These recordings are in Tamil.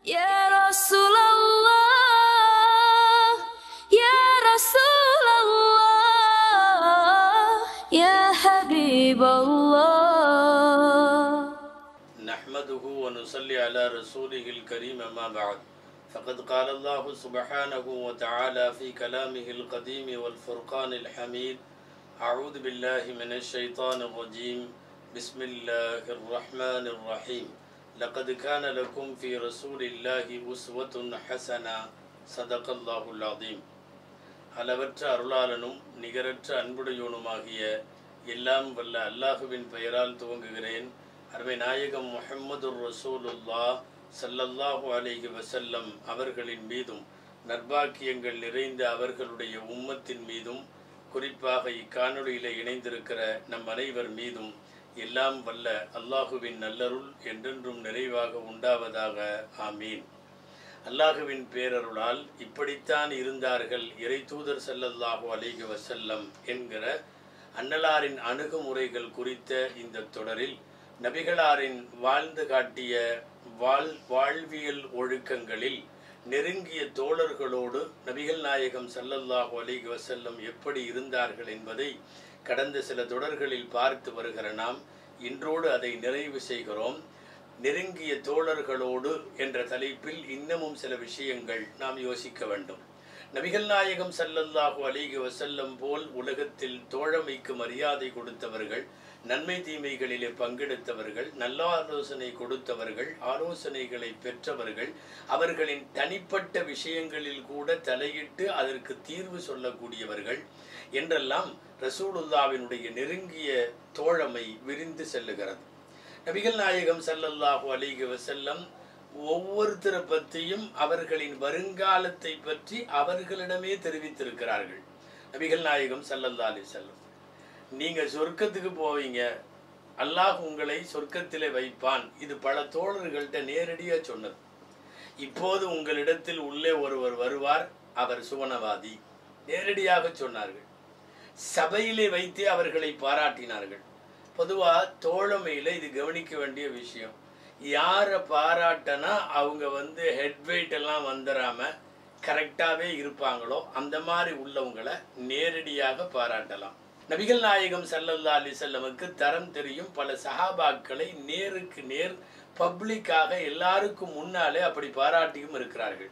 يا رسول الله يا رسول الله يا حبيب الله نحمده ونصلي على رسوله الكريم أما بعد فقد قال الله سبحانه وتعالى في كلامه القديم والفرقان الحميد أعوذ بالله من الشيطان الرجيم بسم الله الرحمن الرحيم لقد كان لكم في رسول الله أسوة حسنة صدق الله العظيم அளவற்ற அருளாளனும் நிகரற்ற அன்புடையோனுமாகிய எல்லாம் வல்ல அல்லாஹுவின் பெயரால் துவங்குகிறேன் அருமை நாயகம் முஹம்மது ரசூலுல்லா ஸல்லல்லாஹு அலைஹி வஸல்லம் அவர்களின் மீதும் நற்பாக்கியங்கள் நிறைந்த அவர்களுடைய உம்மத்தின் மீதும் குறிப்பாக இக்காணொளியில இணைந்திருக்கிற நம் அனைவர் மீதும் எல்லாம் வல்ல அல்லாஹுவின் நல்லருள் என்றென்றும் நிறைவாக உண்டாவதாக ஆமீன் அல்லாஹுவின் பேரருளால் இப்படித்தான் இருந்தார்கள் இறை தூதர் ஸல்லல்லாஹு அலைஹி வஸல்லம் என்கிற அன்னலாரின் அணுகுமுறைகள் குறித்த இந்த தொடரில் நபிகளாரின் வாழ்ந்து காட்டிய வாழ் வாழ்வியல் ஒழுக்கங்களில் நெருங்கிய தோழர்களோடு நபிகள் நாயகம் ஸல்லல்லாஹு அலைஹி வஸல்லம் எப்படி இருந்தார்கள் என்பதை கடந்த சில தொடர்களில் பார்த்து வருகிற நாம் இன்றோடு அதை நிறைவு செய்கிறோம் நெருங்கிய தோழர்களோடு என்ற தலைப்பில் இன்னமும் சில விஷயங்கள் நாம் யோசிக்க வேண்டும் நபிகள் நாயகம் ஸல்லல்லாஹு அலைஹி வஸல்லம் போல் உலகத்தில் தோழமைக்கு மரியாதை கொடுத்தவர்கள் நன்மை தீமைகளிலே பங்கெடுத்தவர்கள் நல்ல ஆலோசனை கொடுத்தவர்கள் ஆலோசனைகளை பெற்றவர்கள் அவர்களின் தனிப்பட்ட விஷயங்களில் கூட தலையிட்டு அதற்கு தீர்வு சொல்லக்கூடியவர்கள் என்றெல்லாம் ரசூலுல்லாவினுடைய நெருங்கிய தோழமை விரிந்து செல்லுகிறது நபிகள் நாயகம் ஸல்லல்லாஹு அலைஹி வஸல்லம் ஒவ்வொருத்தரை பற்றியும் அவர்களின் வருங்காலத்தை பற்றி அவர்களிடமே தெரிவித்திருக்கிறார்கள் நபிகள் நாயகம் ஸல்லல்லாஹு அலைஹி வஸல்லம் நீங்க சொர்க்கத்துக்கு போவீங்க அல்லாஹ் உங்களை சொர்க்கத்திலே வைப்பான் இது பல தோழர்கள்ட்ட நேரடியா சொன்னது இப்போது உங்களிடத்தில் உள்ளே ஒருவர் வருவார் அவர் சுவனவாதி நேரடியாக சொன்னார்கள் சபையிலே வைத்தே அவர்களை பாராட்டினார்கள் பொதுவா தோழமையில இது கவனிக்க வேண்டிய விஷயம் யாரை பாராட்டனா அவங்க வந்து ஹெட் வெயிட் எல்லாம் வந்துடாம கரெக்டாகவே இருப்பாங்களோ அந்த மாதிரி உள்ளவங்களை நேரடியாக பாராட்டலாம் நபிகள் நாயகம் சல்லல்லா அலிசல்லமுக்கு தரம் தெரியும் பல சஹாபாக்களை நேருக்கு நேர் பப்ளிக்காக எல்லாருக்கும் முன்னாலே அப்படி பாராட்டியும் இருக்கிறார்கள்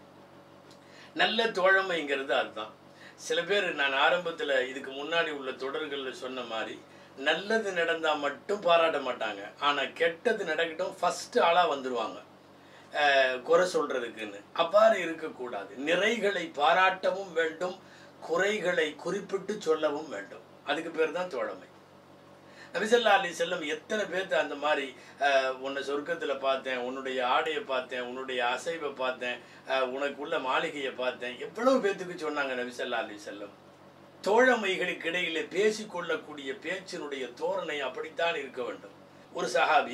நல்ல தோழமைங்கிறது அதுதான் சில பேர் நான் ஆரம்பத்தில் இதுக்கு முன்னாடி உள்ள தொடர்களில் சொன்ன மாதிரி நல்லது நடந்தா மட்டும் பாராட்ட மாட்டாங்க ஆனா கெட்டது நடக்கட்டும் ஃபர்ஸ்ட் ஆளா வந்துருவாங்க அஹ், குறை சொல்றதுக்குன்னு அவ்வாறு இருக்கக்கூடாது நிறைகளை பாராட்டவும் வேண்டும் குறைகளை குறிப்பிட்டு சொல்லவும் வேண்டும் அதுக்கு பேர் தான் தோழமை நபிசல்லா அலி செல்லம் எத்தனை பேர்த்த அந்த மாதிரி அஹ், உன்னை சொர்க்கத்துல பார்த்தேன் உன்னுடைய ஆடையை பார்த்தேன் உன்னுடைய அசைவை பார்த்தேன் அஹ், உனக்குள்ள மாளிகையை பார்த்தேன் எவ்வளவு பேர்த்துக்கு சொன்னாங்க நபிசல்லா அலி செல்லம் தோழமைகளுக்கு இடையிலே பேசிக்கொள்ளக்கூடிய பேச்சினுடைய தோரணை அப்படித்தான் இருக்க வேண்டும் ஒரு சஹாபி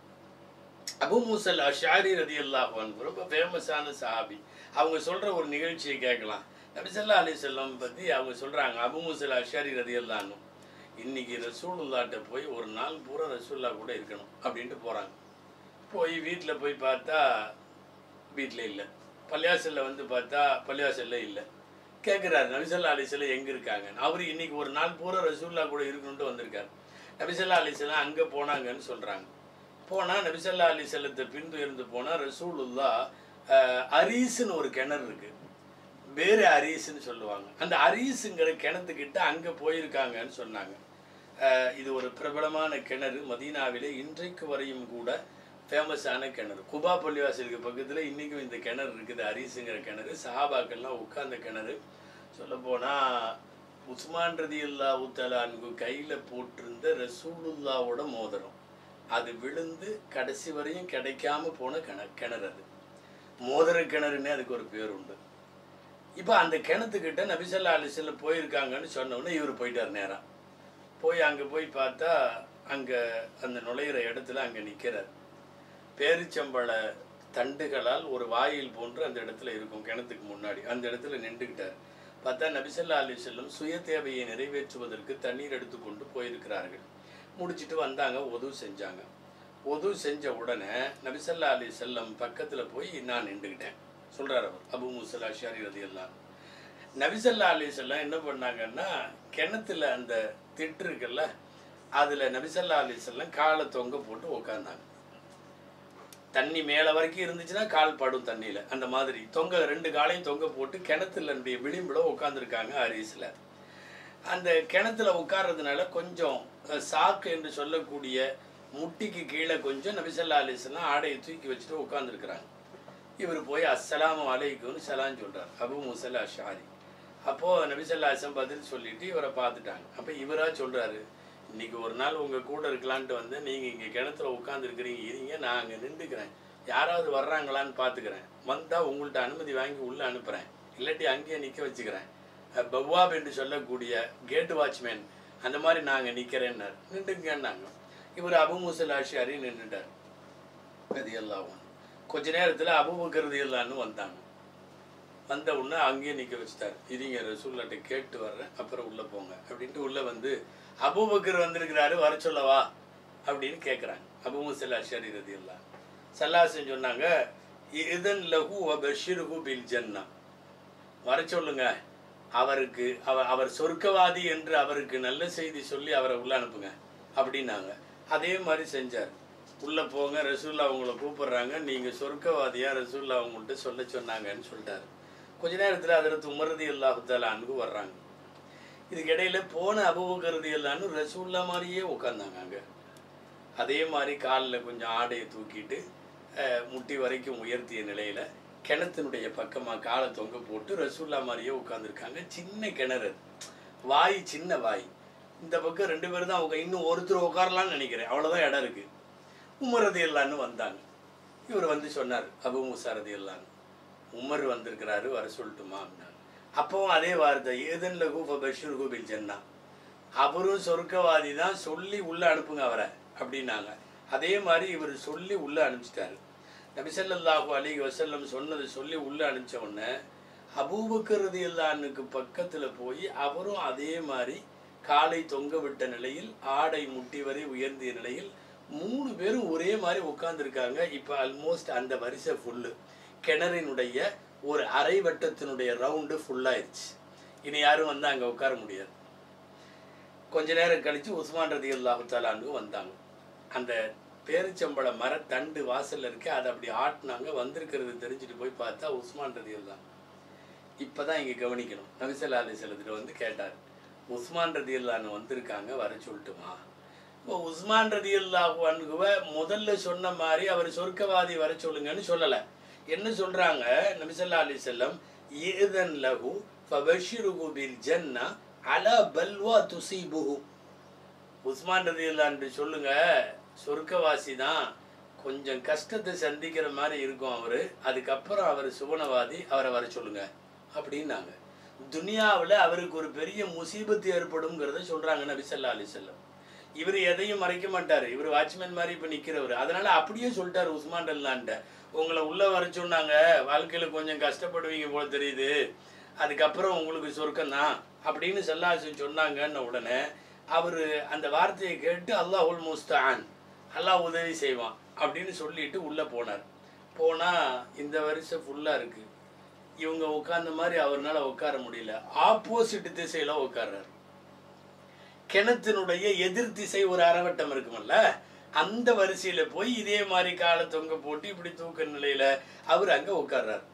அபு மூசல் அஷாரி ரதி அல்லாஹ் ரொம்ப ஃபேமஸான சஹாபி அவங்க சொல்ற ஒரு நிகழ்ச்சியை கேட்கலாம் நபிசல்லா அலி செல்லம் பத்தி அவங்க சொல்றாங்க அபு மூசல் அஷாரி ரதி அல்லான்னு இன்னைக்கு ரசூலுல்லாட்ட போய் ஒரு நாள் பூரா ரசூல்லா கூட இருக்கணும் அப்படின்ட்டு போறாங்க போய் வீட்டில் போய் பார்த்தா வீட்டில் இல்லை பள்ளியாசலில் வந்து பார்த்தா பள்ளியாசல்ல இல்லை கேட்குறாரு நபிசல்லா அலிசல்ல எங்கே இருக்காங்க அவர் இன்னைக்கு ஒரு நாள் பூரா ரசூல்லா கூட இருக்கணும்ட்டு வந்திருக்காரு நபிசல்லா அலிசல்லாம் அங்கே போனாங்கன்னு சொல்கிறாங்க போனால் நபிசல்லா அலிசல்லத்தை பின்துயர்ந்து போனால் ரசூலுல்லா அஹ், அரீஸ்னு ஒரு கிணறு இருக்கு வேறு அரீஸ்னு சொல்லுவாங்க அந்த அரீஸுங்கிற கிணத்துக்கிட்ட அங்கே போயிருக்காங்கன்னு சொன்னாங்க அஹ், இது ஒரு பிரபலமான கிணறு மதீனாவிலே இன்றைக்கு வரையும் கூட ஃபேமஸான கிணறு குபா பள்ளிவாசலுக்கு பக்கத்தில் இன்றைக்கும் இந்த கிணறு இருக்குது அரீஸுங்கிற கிணறு சஹாபாக்கள்லாம் உட்கார்ந்த கிணறு சொல்லப்போனால் உஸ்மான் ரதி அல்லா உத்தலான்கு கையில் போட்டிருந்த ரசூலுல்லாவோட மோதிரம் அது விழுந்து கடைசி வரையும் கிடைக்காம போன கிண கிணறு அது மோதிர கிணறுன்னே அதுக்கு ஒரு பேர் உண்டு இப்போ அந்த கிணத்துக்கிட்ட நபிசல்லா அலிசல்ல போயிருக்காங்கன்னு சொன்ன உடனே இவர் போயிட்டார் நேரா போய் அங்கே போய் பார்த்தா அங்கே அந்த நுழையிற இடத்துல அங்கே நிற்கிறார் பேரிச்சம்பழ தண்டுகளால் ஒரு வாயில் போன்று அந்த இடத்துல இருக்கும் கிணத்துக்கு முன்னாடி அந்த இடத்துல நின்றுக்கிட்டார் பார்த்தா நபிசல்லா அலி செல்லம் சுய தேவையை நிறைவேற்றுவதற்கு தண்ணீர் எடுத்துக்கொண்டு போயிருக்கிறார்கள் முடிச்சிட்டு வந்தாங்க உதவு செஞ்சாங்க ஒது செஞ்ச உடனே நபிசல்லா அலி செல்லம் பக்கத்தில் போய் நான் நின்றுக்கிட்டேன் சொல்கிறார் அவர் அபு முசல் அஷாரி ரதி எல்லாம் நபிசல்லா அலி செல்லம் என்ன பண்ணாங்கன்னா கிணத்துல அந்த திட்டு இருக்குல்ல அதில் நபிசல்லா அலி செல்லம் காலை தொங்க போட்டு உக்காந்தாங்க தண்ணி மேலே வரைக்கும் இருந்துச்சுன்னா கால் படும் தண்ணியில் அந்த மாதிரி தொங்க ரெண்டு காலையும் தொங்க போட்டு கிணத்துல விளிம்பில் உட்காந்துருக்காங்க ஹரிஸில் அந்த கிணத்துல உட்கார்றதுனால கொஞ்சம் அஹ், சாக்கு என்று சொல்லக்கூடிய முட்டிக்கு கீழே கொஞ்சம் நபிசல்லா அலிஸ்லாம் ஆடையை தூக்கி வச்சுட்டு உட்காந்துருக்குறாங்க இவர் போய் அஸ்ஸலாமு அலைக்கும்னு சலான் சொல்றார் அபு முசல்லா ஷாரி அப்போது நபிசல்லா அலிஸ்லாம் பதில் சொல்லிட்டு இவரை பார்த்துட்டாங்க அப்போ இவரா சொல்றாரு இன்னைக்கு ஒரு நாள் உங்க கூட இருக்கலான்ட்டு வந்து நீங்க இங்க கிணத்துல உட்காந்துருக்கிறீங்க இருங்க நான் அங்க நின்றுக்கிறேன் யாராவது வர்றாங்களான்னு பார்த்துக்கிறேன் வந்தா உங்கள்ட்ட அனுமதி வாங்கி உள்ள அனுப்புறேன் இல்லாட்டி அங்கேயே நிக்க வச்சுக்கிறேன் அஹ் பவ்வாப் என்று சொல்லக்கூடிய கேட் வாட்ச்மேன் அந்த மாதிரி நாங்க நிக்கிறேன்னார் நின்றுங்கன்னாங்க இவர் அபு முசல் ஆஷியாரி நின்றுட்டார் அது எல்லாம் கொஞ்ச நேரத்துல அபுபக்கரது எல்லான்னு வந்தாங்க வந்த உடனே அங்கேயே நிக்க வச்சுட்டார் இருங்க ரசூல்லாட்ட கேட்டு வர்றேன் அப்புறம் உள்ள போங்க அப்படின்ட்டு உள்ள வந்து அபூபக்கர் வந்திருக்கிறாரு வர சொல்லவா அப்படின்னு கேட்குறாங்க அபு முசல் அஷரி ரதி எல்லாம் சல்லாசன் சொன்னாங்க இதன் லகு பஷிருகு பில் ஜன்னா வர சொல்லுங்க அவருக்கு அவர் அவர் சொர்க்கவாதி என்று அவருக்கு நல்ல செய்தி சொல்லி அவரை உள்ள அனுப்புங்க அப்படின்னாங்க அதே மாதிரி செஞ்சார் உள்ள போங்க ரசூல்லா அவங்கள கூப்பிடுறாங்க நீங்க சொர்க்கவாதியா ரசூல்லா அவங்கள்ட்ட சொல்ல சொன்னாங்கன்னு சொல்லிட்டாரு கொஞ்ச நேரத்துல அதற்கு உமரதி அல்லாஹுத்தால அன்பு வர்றாங்க இதுக்கு இடையில போன அபுபக்கரதி எல்லான்னு ரசூல்லா மாதிரியே உட்காந்தாங்க அங்க அதே மாதிரி காலில் கொஞ்சம் ஆடையை தூக்கிட்டு அஹ், முட்டி வரைக்கும் உயர்த்திய நிலையில கிணத்தினுடைய பக்கமாக காலை தொங்க போட்டு ரசூல்லா மாதிரியே உட்காந்துருக்காங்க சின்ன கிணறு அது. வாய் சின்ன வாய் இந்த பக்கம் ரெண்டு பேரும் தான் உட்கா இன்னும் ஒருத்தர் உட்காரலாம்னு நினைக்கிறேன் அவ்வளோதான் இடம் இருக்கு உமரதி எல்லான்னு வந்தாங்க இவர் வந்து சொன்னார் அபு முசாரதி எல்லான்னு உமர் வந்திருக்கிறாரு வர சொல்லட்டுமா அப்படின்னாங்க அப்பவும் அதே வார்த்தை ஏதன் லகு பஷூர் குபில் ஜன்னா அவரும் சொர்க்கவாதி தான் சொல்லி உள்ள அனுப்புங்க அவரை அப்படின்னாங்க அதே மாதிரி இவர் சொல்லி உள்ள அனுப்பிச்சிட்டாரு நபிசல்லாஹு அலைஹி வஸல்லம் சொன்னது சொல்லி உள்ள அனுப்பிச்ச உடனே அபூபக்கர் ரதியல்லானுக்கு பக்கத்துல போய் அவரும் அதே மாதிரி காலை தொங்க விட்ட நிலையில் ஆடை முட்டி வரை உயர்ந்திய நிலையில் மூணு பேரும் ஒரே மாதிரி உட்கார்ந்துருக்காங்க இப்போ ஆல்மோஸ்ட் அந்த வரிசை ஃபுல்லு கிணறினுடைய ஒரு அரை வட்டத்தினுடைய ரவுண்டு ஃபுல்லாயிருச்சு இனி யாரும் வந்து அங்கே உட்கார முடியாது கொஞ்ச நேரம் கழிச்சு உஸ்மான் ரதி அல்லாஹு வந்தாங்க அந்த பேரிச்சம்பழ மரத்தண்டு வாசல்ல இருக்கு அதை அப்படி ஆட்டினாங்க வந்திருக்கிறது தெரிஞ்சுட்டு போய் பார்த்தா உஸ்மான் ரதி அல்லா இப்பதான் இங்க கவனிக்கணும் நபிசல்லா அலி செல்லத்துல வந்து கேட்டார் உஸ்மான் ரதி அல்லான்னு வந்திருக்காங்க வர சொல்லட்டுமா இப்போ உஸ்மான் ரதி அல்லாஹுவ முதல்ல சொன்ன மாதிரி அவர் சொர்க்கவாதி வர சொல்லுங்கன்னு சொல்லல என்ன சொல்றாங்க நபிசல்லா அலி செல்லம் ஏதன் லகு ஃபபஷிருகு பில் ஜன்னா அலா பல்வா துசீபுஹு உஸ்மான் ரதி என்று சொல்லுங்க சொர்க்கவாசி தான் கொஞ்சம் கஷ்டத்தை சந்திக்கிற மாதிரி இருக்கும் அவரு அதுக்கப்புறம் அவர் சுவனவாதி அவரை வர சொல்லுங்க அப்படின்னாங்க துனியாவில் அவருக்கு ஒரு பெரிய முசீபத்து ஏற்படும்ங்கிறத சொல்றாங்க நபி ஸல்லல்லாஹு அலைஹி வஸல்லம் இவர் எதையும் மறைக்க மாட்டார் இவர் வாட்ச்மேன் மாதிரி இப்போ நிற்கிறவர் அதனால அப்படியே சொல்லிட்டாரு உஸ்மான் அல்லான்ட்ட உங்களை உள்ள வர சொன்னாங்க வாழ்க்கையில கொஞ்சம் கஷ்டப்படுவீங்க போல தெரியுது அதுக்கப்புறம் உங்களுக்கு சொர்க்கம் தான் அப்படின்னு சல்லாசு சொன்னாங்கன்ன உடனே அவர் அந்த வார்த்தையை கேட்டு அல்லாஹுல் முஸ்தான் அல்லாஹ் உதவி செய்வான் அப்படின்னு சொல்லிட்டு உள்ளே போனார் போனால் இந்த வருஷம் ஃபுல்லாக இருக்கு இவங்க உட்கார்ந்த மாதிரி அவர்னால உட்கார முடியல ஆப்போசிட் திசையில உட்கார்றாரு கிணத்தினுடைய எதிர் திசை ஒரு அரவட்டம் இருக்குமல்ல அந்த வரிசையில போய் இதே மாதிரி காலை தொங்க போட்டு இப்படி தூக்க நிலையில அவர் அங்க உட்கார்றாரு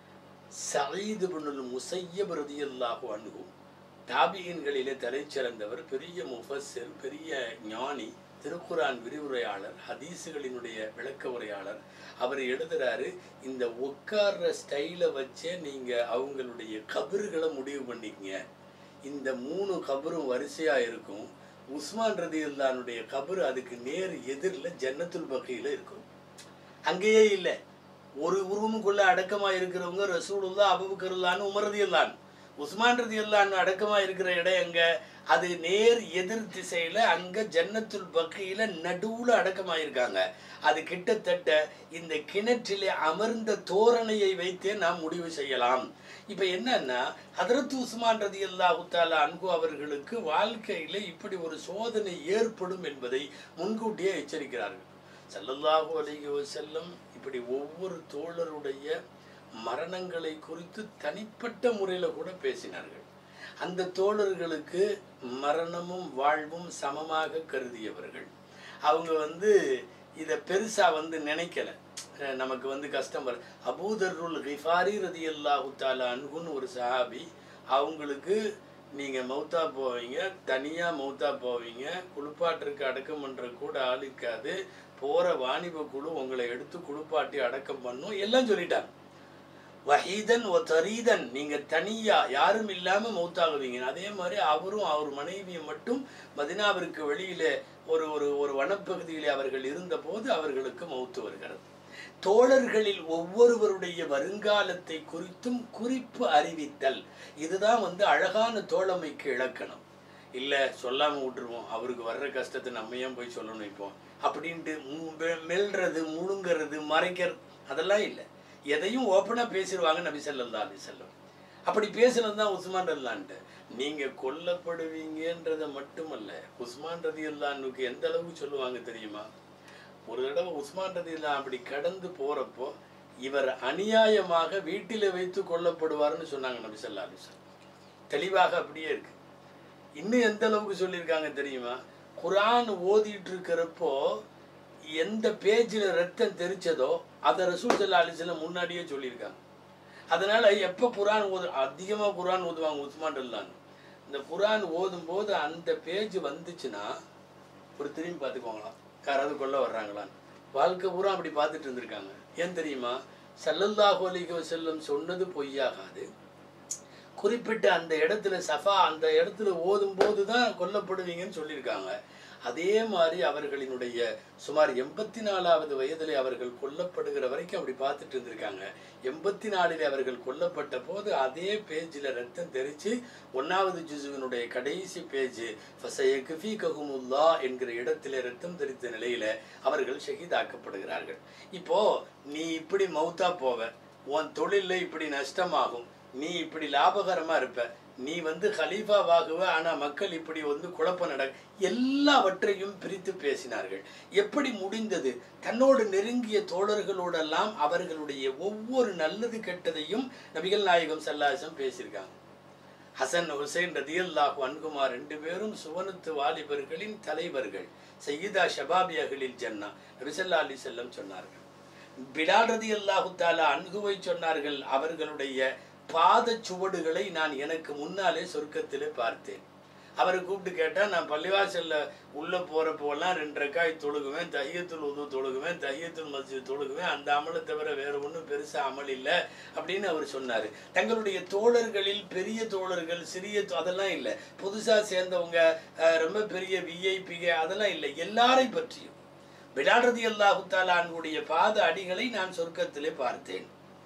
சயீது பின்னுல் முசையப் ரதியல்லாஹு அன்ஹு தாபியன்களிலே தலைச்சிறந்தவர் பெரிய முஃபஸ்ஸிர் பெரிய ஞானி திருக்குரான் விரிவுரையாளர் ஹதீஸுகளினுடைய விளக்க உரையாளர் அவர் எழுதுறாரு இந்த உட்கார்ற ஸ்டைலை வச்சே நீங்க அவங்களுடைய கபறுகளை முடிவு பண்ணிக்கங்க இந்த மூணு கபரும் வரிசையா இருக்கும் உஸ்மான் ரதியுல்லானுடைய கபரு அதுக்கு நேர் எதிரில் ஜன்னத்துல் பகையில இருக்கும் அங்கேயே இல்லை ஒரு உருவமுக்குள்ள அடக்கமா இருக்கிறவங்க ரசூலுல்லா அபுபக்கருல்லான்னு உமரதியுல்லான் உஸ்மான் ரதியுல்லான் அடக்கமா இருக்கிற இடம் எங்க அது நேர் எதிர் திசையில அங்க ஜன்னத்துல் பக்கையில நடுவுல அடக்கமா இருக்காங்க அது கிட்டத்தட்ட இந்த கிணற்றிலே அமர்ந்த தோரணையை வைத்தே நாம் முடிவு செய்யலாம் இப்ப என்னன்னா ஹதரத் உஸ்மான் ரதி அல்லாஹு தாலா அன்பு அவர்களுக்கு வாழ்க்கையில இப்படி ஒரு சோதனை ஏற்படும் என்பதை முன்கூட்டியே எச்சரிக்கிறார்கள் ஸல்லல்லாஹு அலைஹி வஸல்லம் இப்படி ஒவ்வொரு தோழருடைய மரணங்களை குறித்து தனிப்பட்ட முறையில் கூட பேசினார்கள் அந்த தோழர்களுக்கு மரணமும் வாழ்வும் சமமாக கருதியவர்கள் அவங்க வந்து இதை பெருசா வந்து நினைக்கல அஹ் நமக்கு வந்து கஷ்டம் வரும் அபூதருல் கிஃபாரி ரதி அல்லாஹு தாலா அன்குன்னு ஒரு சஹாபி அவங்களுக்கு நீங்க மௌத்தா போவீங்க தனியா மௌத்தா போவீங்க குளிப்பாட்டிற்கு அடக்கம் பண்ற கூட ஆள் இருக்காது போற வாணிப குழு உங்களை எடுத்து குளிப்பாட்டி அடக்கம் பண்ணும் எல்லாம் சொல்லிட்டாங்க வஹீதன் ஒ தரீதன் நீங்க தனியா யாரும் இல்லாம மௌத்தாகுவீங்க அதே மாதிரி அவரும் அவர் மனைவியும் மட்டும் மதினாவிற்கு வெளியில ஒரு ஒரு ஒரு வனப்பகுதியிலே அவர்கள் இருந்தபோது அவர்களுக்கு மௌத்து வருகிறது தோழர்களில் ஒவ்வொருவருடைய வருங்காலத்தை குறித்தும் குறிப்பு அறிவித்தல் இதுதான் வந்து அழகான தோழமைக்கு இலக்கணம் இல்ல சொல்லாம விட்டுருவோம் அவருக்கு வர்ற கஷ்டத்தை நம்ம ஏன் போய் சொல்லணும் இப்போ அப்படின்ட்டு மு- மெ- மெல்றது முழுங்கிறது மறைக்கிறது அதெல்லாம் இல்லை எதையும் ஓப்பனா பேசிடுவாங்க நபி ஸல்லல்லாஹு அலைஹி வஸல்லம் அப்படி பேசுனது தான் உஸ்மான் ரல்லான்ட்டு நீங்க கொல்லப்படுவீங்கன்றதை மட்டுமல்ல உஸ்மான் ரதி அல்லான்னுக்கு எந்த அளவுக்கு சொல்லுவாங்க தெரியுமா ஒரு தடவை உஸ்மான் ரதி அல்லா அப்படி கடந்து போறப்போ இவர் அநியாயமாக வீட்டிலே வைத்து கொல்லப்படுவார்னு சொன்னாங்க நபி ஸல்லல்லாஹு அலைஹி வஸல்லம் தெளிவாக அப்படியே இருக்கு இன்னும் எந்த அளவுக்கு சொல்லியிருக்காங்க தெரியுமா குர்ஆன் ஓதிட்டு இருக்கிறப்போ எந்த பேஜில் ரத்தம் தெரிச்சதோ அதை ரசூல் சல்லா அலிஸ்லாம் முன்னாடியே சொல்லியிருக்காங்க அதனால எப்போ குர்ஆன் ஓது அதிகமாக குர்ஆன் ஓதுவாங்க உஸ்மான் அல்லான்னு இந்த குர்ஆன் ஓதும் போது அந்த பேஜ் வந்துச்சுன்னா ஒரு திரும்பி பார்த்துக்குவாங்களாம் யாராவது கொல்ல வர்றாங்களான்னு வாழ்க்கை பூரா அப்படி பார்த்துட்டு இருந்திருக்காங்க ஏன் தெரியுமா ஸல்லல்லாஹு அலைஹி வஸல்லம் சொன்னது பொய்யாகாது குறிப்பிட்ட அந்த இடத்துல சஃபா அந்த இடத்துல ஓதும் போது தான் கொல்லப்படுவீங்கன்னு சொல்லியிருக்காங்க அதே மாதிரி அவர்களினுடைய சுமார் எண்பத்தி நாலாவது வயதிலே அவர்கள் கொல்லப்படுகிற வரைக்கும் அப்படி பார்த்துட்டு இருந்திருக்காங்க எண்பத்தி நாலிலே அவர்கள் கொல்லப்பட்ட போது அதே பேஜில் ரத்தம் தெரிச்சு ஒன்னாவது ஜுசுவினுடைய கடைசி பேஜ் ஃபசயகுஃபி கஹுமுல்லா என்கிற இடத்திலே ரத்தம் தெரித்த நிலையில அவர்கள் ஷஹீதாக்கப்படுகிறார்கள் இப்போ நீ இப்படி மௌத்தா போவ உன் தொழில்ல இப்படி நஷ்டமாகும் நீ இப்படி லாபகரமா இருப்ப நீ வந்து ஹலீஃபாவாகுவ ஆனா மக்கள் இப்படி வந்து குழப்பம் நட எல்லாவற்றையும் பிரித்து பேசினார்கள் எப்படி முடிந்தது தன்னோடு நெருங்கிய தோழர்களோடெல்லாம் அவர்களுடைய ஒவ்வொரு நல்லது கெட்டதையும் நபிகள் நாயகம் சல்லாசம் பேசியிருக்காங்க ஹசன் ஹுசைன் ரதியல்லாஹு அன்குமார் ரெண்டு பேரும் சுவனத்து வாலிபர்களின் தலைவர்கள் சையீதா ஷபாபி அகலில் ஜன்னா நபிசல்லா அலி செல்லம் சொன்னார்கள் பிலால் ரதி அல்லாஹு தாலா அன்குவை சொன்னார்கள் அவர்களுடைய பாத சுவடுகளை நான் எனக்கு முன்னாலே சொர்க்கத்திலே பார்த்தேன் அவரை கூப்பிட்டு கேட்டா நான் பள்ளிவாசல்ல உள்ள போறப்போலாம் ரெண்டு ரக்காய் தொழுகுவேன் தஹியத்துல் உது தொழுகுவேன் தஹியத்துல் மஸ்ஜித் தொழுகுவேன் அந்த அமலை தவிர வேற ஒன்றும் பெருசா அமல் இல்லை அப்படின்னு அவர் சொன்னாரு தங்களுடைய தோழர்களில் பெரிய தோழர்கள் சிறிய தோ- அதெல்லாம் இல்லை புதுசா சேர்ந்தவங்க அஹ், ரொம்ப பெரிய விஐபிக அதெல்லாம் இல்லை எல்லாரை பற்றியும் விடாரதி அல்லாஹு தாலானுடைய பாத அடிகளை நான் சொர்க்கத்திலே பார்த்தேன்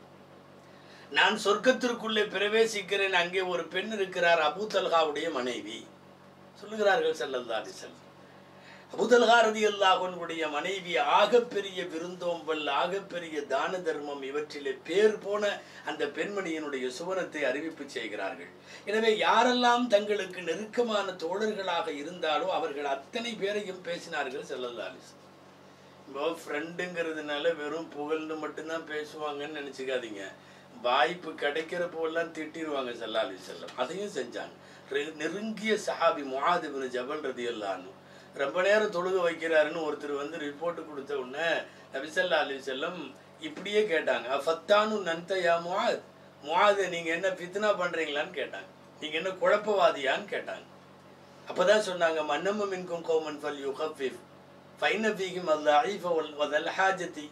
நான் சொர்க்கத்திற்குள்ளே பிரவேசிக்கிறேன் அங்கே ஒரு பெண் இருக்கிறார் அபூ தல்ஹாவுடைய மனைவி சொல்லுகிறார்கள் ஸல்லல்லாஹு அலைஹி வஸல்லம் அபூதல்ஹா ரதியல்லாஹுடைய மனைவி ஆகப்பெரிய விருந்தோம்பல் ஆகப்பெரிய தான தர்மம் இவற்றிலே பேர் போன அந்த பெண்மணியினுடைய சுவனத்தை அறிவிப்பு செய்கிறார்கள் எனவே யாரெல்லாம் தங்களுக்கு நெருக்கமான தோழர்களாக இருந்தாலோ அவர்கள் அத்தனை பேரையும் பேசினார்கள் ஸல்லல்லாஹு அலைஹி வஸல்லம் இப்போ ஃப்ரெண்டுங்கிறதுனால வெறும் புகழ்ந்து மட்டும்தான் பேசுவாங்கன்னு நினச்சிக்காதீங்க வாய்ப்பு கிடைக்கிற போதெல்லாம் திட்டிடுவாங்க சல்லா அலி செல்லம் அதையும் செஞ்சாங்க ரெ- நெருங்கிய சஹாபி முஆதிபின் ஜபல் ரதி அல்லான்னு ரொம்ப நேரம் தொழுக வைக்கிறாருன்னு ஒருத்தர் வந்து ரிப்போர்ட் கொடுத்த உடனே நபிசல்லா அலி செல்லம் இப்படியே கேட்டாங்க ஃபத்தானு நன்தையா முஆத் முஆத் நீங்க என்ன ஃபித்னா பண்றீங்களான்னு கேட்டாங்க நீங்க என்ன குழப்பவாதியான்னு கேட்டாங்க அப்பதான் சொன்னாங்க மன்னம்ம மின்கும் கௌமன் ஃபல் யுகஃபிஃப் ஃபைன ஃபீஹிம் அல் வதல் ஹாஜதி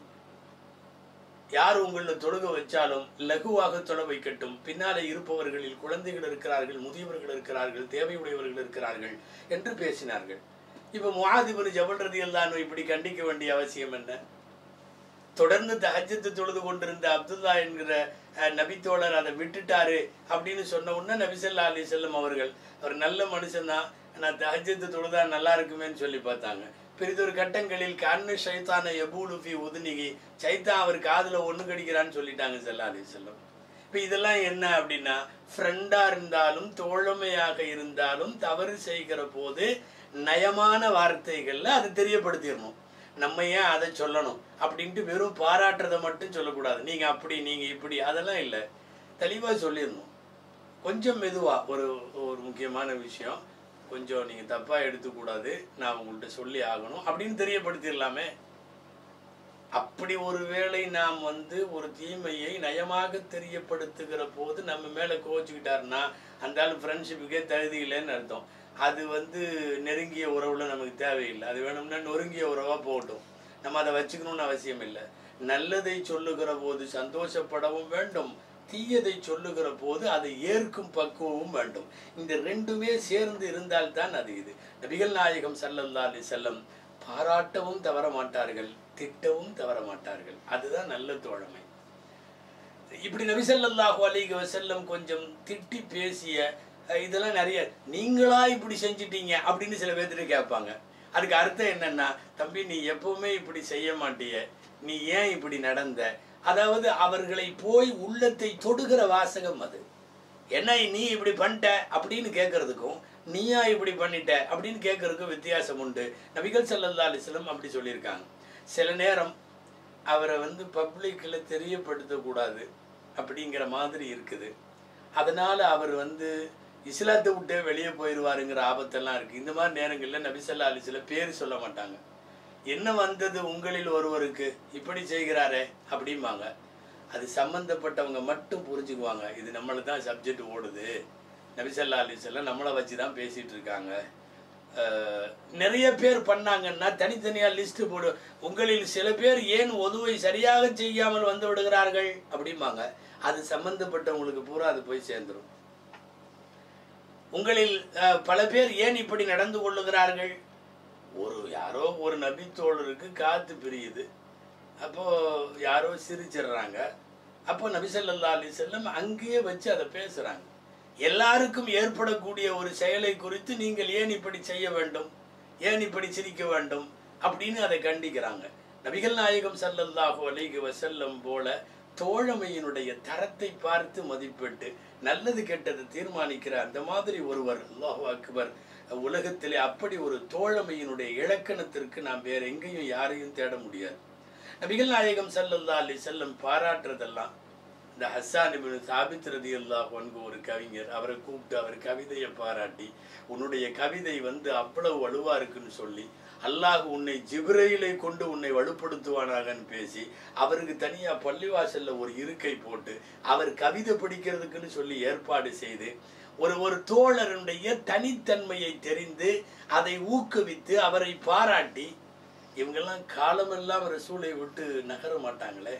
யார் உங்களில் தொழுக வச்சாலும் லகுவாக தொழ வைக்கட்டும் பின்னாலே இருப்பவர்களில் குழந்தைகள் இருக்கிறார்கள் முதியவர்கள் இருக்கிறார்கள் தேவையுடையவர்கள் இருக்கிறார்கள் என்று பேசினார்கள் இப்போ முஆதிபன் ஜபல் ரதி இப்படி கண்டிக்க வேண்டிய அவசியம் என்ன தொடர்ந்து தஹஜத்து தொழுது கொண்டிருந்த அப்துல்லா என்கிற அஹ், நபித்தோழர் அதை விட்டுட்டாரு அப்படின்னு சொன்ன உடனே நபிசல்லா அலி செல்லம் அவர்கள் அவர் நல்ல மனுஷன்தான் நான் தஹஜத்து தொழுதா நல்லா இருக்குமேன்னு சொல்லி பார்த்தாங்க பெரிதொரு கட்டங்களில் கண்ணு ஷைத்தான எபூலு ஃபி உதுனிகி சைத்தான் அவர் காதுல ஒண்ணு கடிக்கிறான்னு சொல்லிட்டாங்க சல்லா அலி செல்லம் இப்போ இதெல்லாம் என்ன அப்படின்னா ஃப்ரெண்டாக இருந்தாலும் தோழமையாக இருந்தாலும் தவறு செய்கிற போது நயமான வார்த்தைகள்ல அது தெரியப்படுத்திடணும் நம்ம ஏன் அதை சொல்லணும் அப்படின்ட்டு வெறும் பாராட்டுறதை மட்டும் சொல்லக்கூடாது நீங்கள் அப்படி நீங்கள் இப்படி அதெல்லாம் இல்லை தெளிவாக சொல்லிடணும் கொஞ்சம் மெதுவாக ஒரு ஒரு முக்கியமான விஷயம் கொஞ்சம் நீங்கள் தப்பாக எடுத்துக்கூடாது நான் உங்கள்கிட்ட சொல்லி ஆகணும் அப்படின்னு தெரியப்படுத்திடலாமே அப்படி ஒரு வேளை நாம் வந்து ஒரு தீமையை நயமாக தெரியப்படுத்துகிற போது நம்ம மேலே கோச்சுக்கிட்டாருன்னா அந்த ஆள் ஃப்ரெண்ட்ஷிப்புக்கே தகுதி இல்லைன்னு அர்த்தம் அது வந்து நெருங்கிய உறவுல நமக்கு தேவையில்லை அது வேணும்னா நொறுங்கிய உறவாக போகட்டும் நம்ம அதை வச்சுக்கணும்னு அவசியம் இல்லை நல்லதை சொல்லுகிற போது சந்தோஷப்படவும் வேண்டும் தீயதை சொல்லுகிற போது அதை ஏற்கும் பக்குவமும் வேண்டும் இந்த ரெண்டுமே சேர்ந்து இருந்தால்தான் அது இது நபிகள் நாயகம் ஸல்லல்லாஹு அலைஹி செல்லம் பாராட்டவும் தவற மாட்டார்கள் திட்டவும் தவற மாட்டார்கள் அதுதான் நல்ல தோழமை இப்படி நபி ஸல்லல்லாஹு அலைஹி வஸல்லம் கொஞ்சம் திட்டி பேசிய அஹ், இதெல்லாம் நிறைய நீங்களா இப்படி செஞ்சிட்டீங்க அப்படின்னு சில பேர்த்துட்டு கேட்பாங்க அதுக்கு அர்த்தம் என்னன்னா தம்பி நீ எப்பவுமே இப்படி செய்ய மாட்டிய நீ ஏன் இப்படி நடந்த அதாவது அவர்களை போய் உள்ளத்தை தொடுகிற வாசகம் அது என்ன நீ இப்படி பண்ணிட்ட அப்படின்னு கேட்கறதுக்கும் நீயா இப்படி பண்ணிட்ட அப்படின்னு கேட்கறதுக்கும் வித்தியாசம் உண்டு நபிகள் ஸல்லல்லாஹு அலைஹி வஸல்லம் அப்படி சொல்லியிருக்காங்க சில நேரம் அவரை வந்து பப்ளிக்கில் தெரியப்படுத்தக்கூடாது அப்படிங்கிற மாதிரி இருக்குது அதனால அவர் வந்து இஸ்லாத்தை விட்டே வெளியே போயிடுவாருங்கிற ஆபத்தெல்லாம் இருக்குது இந்த மாதிரி நேரங்களில் நபிசல்லா அலிசில பேர் சொல்ல மாட்டாங்க என்ன வந்தது உங்களில் ஒருவருக்கு இப்படி செய்கிறாரே அப்படிம்பாங்க அது சம்பந்தப்பட்டவங்க மட்டும் புரிஞ்சுக்குவாங்க இது நம்மளை தான் சப்ஜெக்ட் ஓடுது நபிசல்லா அலிசல்லாம் நம்மளை வச்சு தான் பேசிட்டு இருக்காங்க அஹ், நிறைய பேர் பண்ணாங்கன்னா தனித்தனியா லிஸ்ட் போடு உங்களில் சில பேர் ஏன் உதவை சரியாக செய்யாமல் வந்து விடுகிறார்கள் அப்படிம்பாங்க அது சம்பந்தப்பட்டவங்களுக்கு பூரா அது போய் சேர்ந்துரும் உங்களில் அஹ், பல பேர் ஏன் இப்படி நடந்து கொள்ளுகிறார்கள் ஒரு யாரோ ஒரு நபித்தோழருக்கு காத்து பிரியுது அப்போ யாரோ சிரிச்சிடுறாங்க அப்போ நபி ஸல்லல்லாஹு அலைஹி செல்லம் அங்கேயே வச்சு அதை பேசுறாங்க எல்லாருக்கும் ஏற்படக்கூடிய ஒரு செயலை குறித்து நீங்கள் ஏன் இப்படி செய்ய வேண்டும் ஏன் இப்படி சிரிக்க வேண்டும் அப்படின்னு அதை கண்டிக்கிறாங்க நபிகள் நாயகம் ஸல்லல்லாஹு அலைஹி வஸல்லம் போல தோழமையினுடைய தரத்தை பார்த்து மதிப்பிட்டு நல்லது கெட்டது தீர்மானிக்கிற அந்த மாதிரி ஒருவர் அல்லாஹு அக்பர் உலகத்திலே அப்படி ஒரு தோழமையினுடைய இலக்கணத்திற்கு நாம் வேற எங்கேயும் யாரையும் தேட முடியாது நபிகள் நாயகம் ஸல்லல்லாஹு அலைஹி செல்லம் பாராட்டுறதெல்லாம் இந்த ஹஸ்ஸான் இப்னு சாபித் ரதியல்லாஹு அன்ஹு ஒரு கவிஞர் அவரை கூப்பிட்டு அவர் கவிதையை பாராட்டி உன்னுடைய கவிதை வந்து அவ்வளவு வலுவா இருக்குன்னு சொல்லி அல்லாஹ் உன்னை ஜிப்ரையிலை கொண்டு உன்னை வலுப்படுத்துவானாகன்னு பேசி அவருக்கு தனியா பள்ளிவாசல்ல ஒரு இருக்கை போட்டு அவர் கவிதை படிக்கிறதுக்குன்னு சொல்லி ஏற்பாடு செய்து ஒரு ஒரு தோழருடைய தனித்தன்மையை தெரிந்து அதை ஊக்குவித்து அவரை பாராட்டி இவங்கெல்லாம் காலமெல்லாம் ரசூலை விட்டு நகர மாட்டாங்களே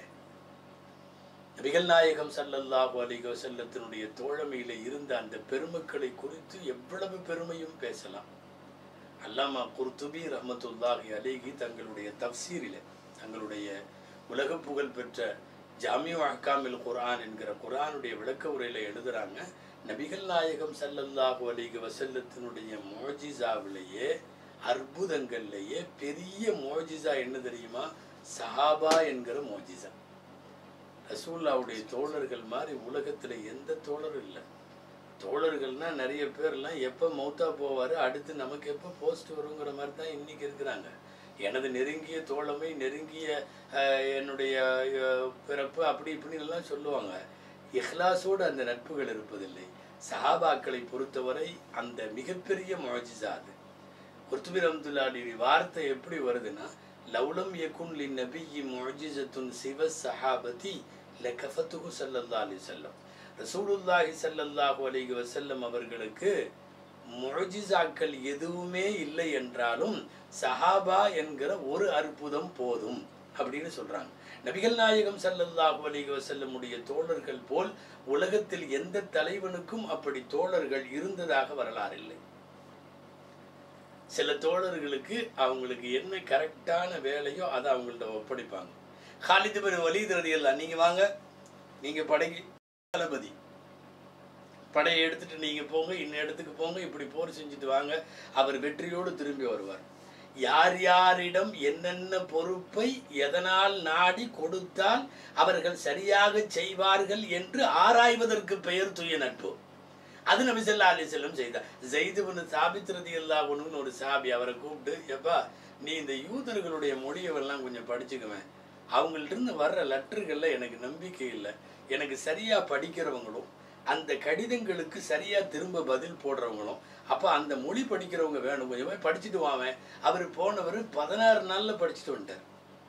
நபிகள் நாயகம் ஸல்லல்லாஹு அலைஹி வஸல்லத்தினுடைய தோழமையில இருந்த அந்த பெருமக்களை குறித்து எவ்வளவு பெருமையும் பேசலாம் அல்லாமா குர்துபி ரஹ்மத்துல்லாஹி அலைஹி தங்களுடைய தஃப்சீரில தங்களுடைய உலக புகழ் பெற்ற ஜாமியு அஹ்காமில் குர்ஆன் என்கிற குர்ஆனுடைய விளக்க உரையில எழுதுறாங்க நபிகள் நாயகம் ஸல்லல்லாஹு அலைஹி வஸல்லத்தினுடைய முஅஜிசாவிலேயே அற்புதங்கள்லேயே பெரிய முஅஜிசா என்ன தெரியுமா சஹாபா என்கிற முஅஜிசா ரசூல்லாவுடைய தோழர்கள் மாதிரி உலகத்துல எந்த தோழரும் இல்லை தோழர்கள்னா நிறைய பேர்லாம் எப்போ மௌத்தா போவார் அடுத்து நமக்கு எப்போ போஸ்ட் வருங்கிற மாதிரி தான் இன்னைக்கு இருக்கிறாங்க எனது நெருங்கிய தோழமை நெருங்கிய அஹ், என்னுடைய அஹ், பிறப்பு அப்படி இப்படின்னு எல்லாம் சொல்லுவாங்க இஹ்லாஸோடு அந்த நட்புகள் இருப்பதில்லை சஹாபாக்களை பொறுத்தவரை அந்த மிகப்பெரிய முழஜிசா அது குர்துபி ரஹ்மத்துல்லாஹி வார்த்தை எப்படி வருதுன்னா லவ்லம் யகுன் லின் நபியி முஅஜிசத்துன் சிவ சஹாபதி லகஃபத்துஹு ஸல்லல்லாஹு அலைஹி வஸல்லம் ரசூலுல்லாஹி ஸல்லல்லாஹு அலைஹி வஸல்லம் அவர்களுக்கு முஅஜிசாக்கள் எதுவுமே இல்லை என்றாலும் சஹாபா என்கிற ஒரு அற்புதம் போதும் அப்படின்னு சொல்றாங்க நபிகள் நாயகம் ஸல்லல்லாஹு அலைஹி வஸல்லமுடைய தோழர்கள் போல் உலகத்தில் எந்த தலைவனுக்கும் அப்படி தோழர்கள் இருந்ததாக வரலாறு இல்லை சில தோழர்களுக்கு அவங்களுக்கு என்ன கரெக்டான வேலையோ அதை அவங்கள்ட்ட ஒப்படைப்பாங்க ஹாலிது பின் வலீத் ரலியல்லாஹு நீங்க வாங்க நீங்க படைக்கு தளபதி படையை எடுத்துட்டு நீங்க போங்க இன்ன இடத்துக்கு போங்க இப்படி போர் செஞ்சுட்டு வாங்க அவர் வெற்றியோடு திரும்பி வருவார் யார் யாரிடம் என்னென்ன பொறுப்பை எதனால் நாடி கொடுத்தால் அவர்கள் சரியாக செய்வார்கள் என்று ஆராய்வதற்கு பெயர் துய நட்பு அது நபி ஸல்லல்லாஹு அலைஹி வஸல்லம் செய்தார் ஜெயிது பின் சாபித் ரலியல்லாஹு அன்ஹுன்னு ஒரு சாபி அவரை கூப்பிட்டு எப்பா நீ இந்த யூதர்களுடைய மொழியவெல்லாம் கொஞ்சம் படிச்சுக்குவேன் அவங்கள்ட்ட இருந்து வர்ற லெட்டர்கள்ல எனக்கு நம்பிக்கை இல்லை எனக்கு சரியா படிக்கிறவங்களும் அந்த கடிதங்களுக்கு சரியா திரும்ப பதில் போடுறவங்களும் அப்ப அந்த மொழி படிக்கிறவங்க வேணும் கொஞ்சம் போய் படிச்சுட்டு வாவேன் அவர் போனவர் பதினாறு நாள்ல படிச்சுட்டு வந்துட்டார்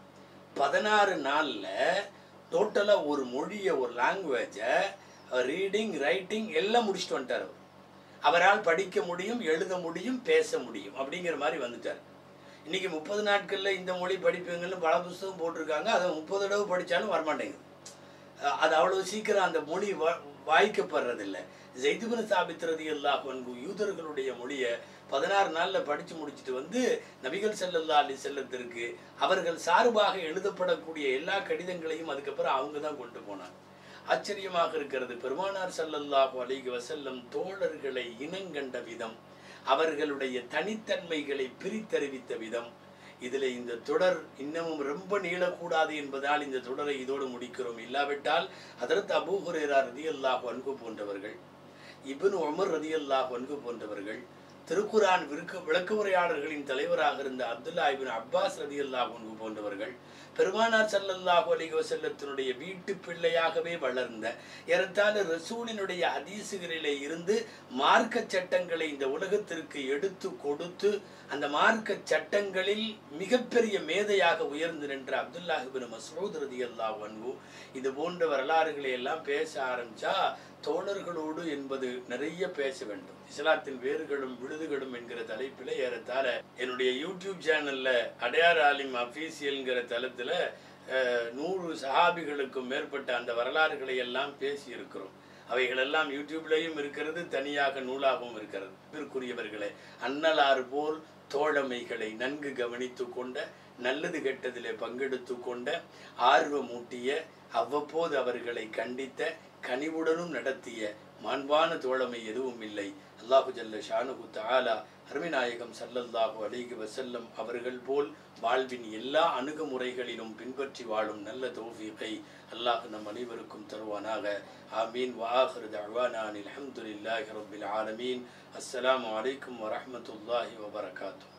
பதினாறு நாள்ல டோட்டலா ஒரு மொழியை ஒரு லாங்குவேஜை ரீடிங் ரைட்டிங் எல்லாம் முடிச்சுட்டு வந்துட்டார் அவர் அவரால் படிக்க முடியும் எழுத முடியும் பேச முடியும் அப்படிங்கிற மாதிரி வந்துட்டார் இன்னைக்கு முப்பது நாட்கள்ல இந்த மொழி படிப்புங்கன்னு பல புஸ்தகம் போட்டிருக்காங்க அதை முப்பது தடவை படிச்சாலும் வரமாட்டேங்குது அஹ் அது அவ்வளவு சீக்கிரம் அந்த மொழி வா- வாய்க்கப்படுறதில்ல ஜெய்துபன சாபித்ரதி அல்லாஹ் வன்கு யூதர்களுடைய மொழியை பதினாறு நாள்ல படிச்சு முடிச்சுட்டு வந்து நபிகள் ஸல்லல்லாஹு அலைஹி செல்லத்திற்கு அவர்கள் சார்பாக எழுதப்படக்கூடிய எல்லா கடிதங்களையும் அதுக்கப்புறம் அவங்க தான் கொண்டு போனாங்க ஆச்சரியமாக இருக்கிறது பெருமானார் ஸல்லல்லாஹு அலைஹி வஸல்லம் தோழர்களை இனங்கண்ட விதம் அவர்களுடைய தனித்தன்மைகளை பிரித்தறிவித்த விதம் இதில் இந்த தொடர் இன்னமும் ரொம்ப நீளக்கூடாது என்பதால் இந்த தொடரை இதோடு முடிக்கிறோம் இல்லாவிட்டால் அதற்கு அபூ ஹுரேரா ரதியல்லாஹு அன்கு போன்றவர்கள் இப்னு உமர் ரதியல்லாஹு அன்கு போன்றவர்கள் திருக்குரான் விருக்க விளக்க உரையாளர்களின் தலைவராக இருந்த அப்துல்லா இபின் அப்பாஸ் ரதியல்லாஹு அன்கு போன்றவர்கள் பெருமானார் ஸல்லல்லாஹு அலைஹி வஸல்லத்தினுடைய வீட்டு பிள்ளையாகவே வளர்ந்த ஏறத்தாழ ரசூலினுடைய ஹதீசுகளிலே இருந்து மார்க்க சட்டங்களை இந்த உலகத்திற்கு எடுத்து கொடுத்து அந்த மார்க்க சட்டங்களில் மிகப்பெரிய மேதையாக உயர்ந்து நின்ற அப்துல்லா இபின் மஸ்ரூத் ரதியல்லாஹு அன்ஹு இது போன்ற வரலாறுகளை எல்லாம் பேச ஆரம்பிச்சா தோழர்களோடு என்பது நிறைய பேச வேண்டும் இஸ்லாத்தின் வேர்களும் விடுதுகளும் என்கிற தலைப்பில் ஏறத்தாழ என்னுடைய யூடியூப் சேனல்ல அடையார் ஆலிம் அஃபீசியல்ங்கிற தளத்துல அஹ், நூறு சஹாபிகளுக்கும் மேற்பட்ட அந்த வரலாறுகளை எல்லாம் பேசி இருக்கிறோம் அவைகளெல்லாம் யூடியூப்லேயும் இருக்கிறது தனியாக நூலாகவும் இருக்கிறது இதற்குரியவர்களே அன்னலாறு போல் தோழமைகளை நன்கு கவனித்து கொண்ட நல்லது கெட்டதிலே பங்கெடுத்து கொண்ட ஆர்வமூட்டிய அவ்வப்போது அவர்களை கண்டித்த கனிவுடனும் நடத்திய மாண்பான தோழமை எதுவும் இல்லை அல்லாஹு ஜல்ல ஷானுகு தஆலா அருமைநாயகம் ஸல்லல்லாஹு அலைஹி வஸல்லம் அவர்கள் போல் வாழ்வின் எல்லா அணுகுமுறைகளிலும் பின்பற்றி வாழும் நல்ல தௌஃபீகை அல்லாஹ் நம் அனைவருக்கும் தருவானாக ஆமீன் வாஹிரு தஅவானா அல்ஹம்துலில்லாஹி ரப்பில் ஆலமீன் அஸ்ஸலாமு அலைக்கும் வரஹ்மத்துல்லாஹி வபரகாத்துஹு